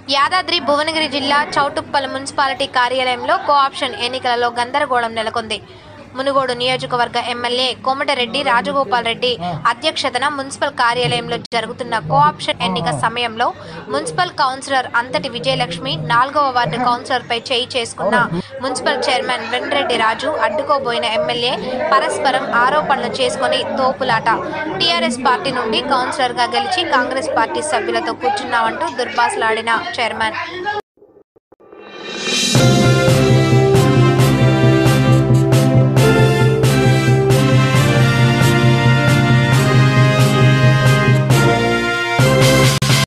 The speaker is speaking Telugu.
యాదాద్రి భువనగిరి జిల్లా చౌటుప్పల్ మున్సిపాలిటీ కార్యాలయంలో కోఆప్షన్ ఎన్నికలలో గందరగోళం నెలకొంది మునుగోడు నియోజకవర్గ ఎమ్మెల్యే కోమటిరెడ్డి రాజగోపాల్ రెడ్డి అధ్యక్షతన మున్సిపల్ కార్యాలయంలో జరుగుతున్న కోఆప్షన్ ఎన్నిక సమయంలో మున్సిపల్ కౌన్సిలర్ అంతటి విజయలక్ష్మి నాలుగవ వార్డు కౌన్సిలర్ పై చేయి చేసుకున్న మున్సిపల్ చైర్మన్ వెంకరెడ్డి రాజు అడ్డుకోబోయిన ఎమ్మెల్యే పరస్పరం ఆరోపణలు చేసుకుని తోపులాట టీఆర్ఎస్ పార్టీ నుండి కౌన్సిలర్ గా గెలిచి కాంగ్రెస్ పార్టీ సభ్యులతో కూర్చున్నామంటూ దుర్భాషలాడిన చైర్మన్